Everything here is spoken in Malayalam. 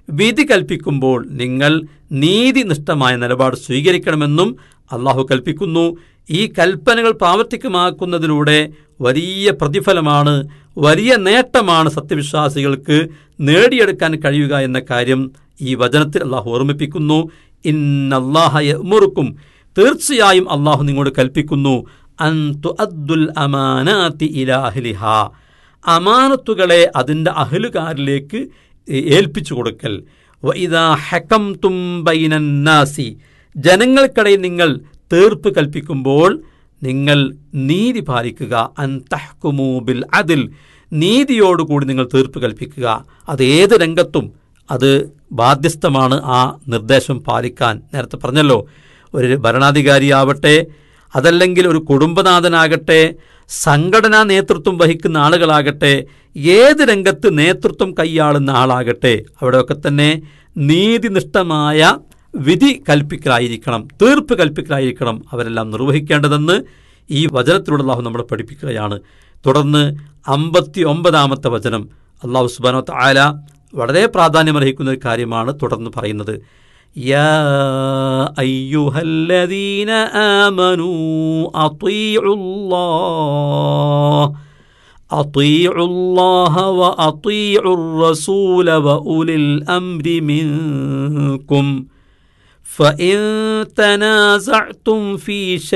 വിധി കൽപ്പിക്കുമ്പോൾ നിങ്ങൾ നീതിനിഷ്ഠമായ നിലപാട് സ്വീകരിക്കണമെന്നും അള്ളാഹു കൽപ്പിക്കുന്നു ഈ കൽപ്പനകൾ പ്രാവർത്തികമാക്കുന്നതിലൂടെ വലിയ പ്രതിഫലമാണ് വലിയ നേട്ടമാണ് സത്യവിശ്വാസികൾക്ക് നേടിയെടുക്കാൻ കഴിയുക എന്ന കാര്യം ഈ വചനത്തിൽ അള്ളാഹു ഓർമ്മിപ്പിക്കുന്നു ഇന്നല്ലാഹുറുക്കും തീർച്ചയായും അള്ളാഹു നിങ്ങളോട് കൽപ്പിക്കുന്നു അൻതു അദ്ദുൽ അമാനാത്തി ഇലാഹ്ലിഹ അമാനത്തുകളെ അതിൻ്റെ അഹലുകാരിലേക്ക് ഏൽപ്പിച്ചു കൊടുക്കൽ വഇദാ ഹകം ബൈനന്നാസി ജനങ്ങൾക്കിടയിൽ നിങ്ങൾ തീർപ്പ് കൽപ്പിക്കുമ്പോൾ നിങ്ങൾ നീതി പാലിക്കുക അൻതഹ്കുമൂ ബിൽ അതിൽ നീതിയോടുകൂടി നിങ്ങൾ തീർപ്പ് കൽപ്പിക്കുക അത് ഏത് രംഗത്തും അത് ബാധ്യസ്ഥമാണ് ആ നിർദ്ദേശം പാലിക്കാൻ നേരത്തെ പറഞ്ഞല്ലോ ഒരു ഭരണാധികാരിയാവട്ടെ അതല്ലെങ്കിൽ ഒരു കുടുംബനാഥനാകട്ടെ സംഘടനാ നേതൃത്വം വഹിക്കുന്ന ആളുകളാകട്ടെ ഏത് രംഗത്ത് നേതൃത്വം കൈയാളുന്ന ആളാകട്ടെ അവിടെയൊക്കെ തന്നെ നീതിനിഷ്ഠമായ വിധി കൽപ്പിക്കലായിരിക്കണം തീർപ്പ് കൽപ്പിക്കലായിരിക്കണം അവരെല്ലാം നിർവഹിക്കേണ്ടതെന്ന് ഈ വചനത്തിലൂടെ അള്ളാഹു നമ്മളെ പഠിപ്പിക്കുകയാണ് തുടർന്ന് അമ്പത്തി ഒമ്പതാമത്തെ വചനം അള്ളാഹു സുബാനത്ത് ആല വളരെ പ്രാധാന്യമർഹിക്കുന്ന ഒരു കാര്യമാണ് തുടർന്ന് പറയുന്നത് യാ അയ്യുഹല്ലദീന ആമനൂ അطيعوا أطيعوا الله وأطيعوا الرسول وأولي الأمر منكم فإن تنازعتم في شيء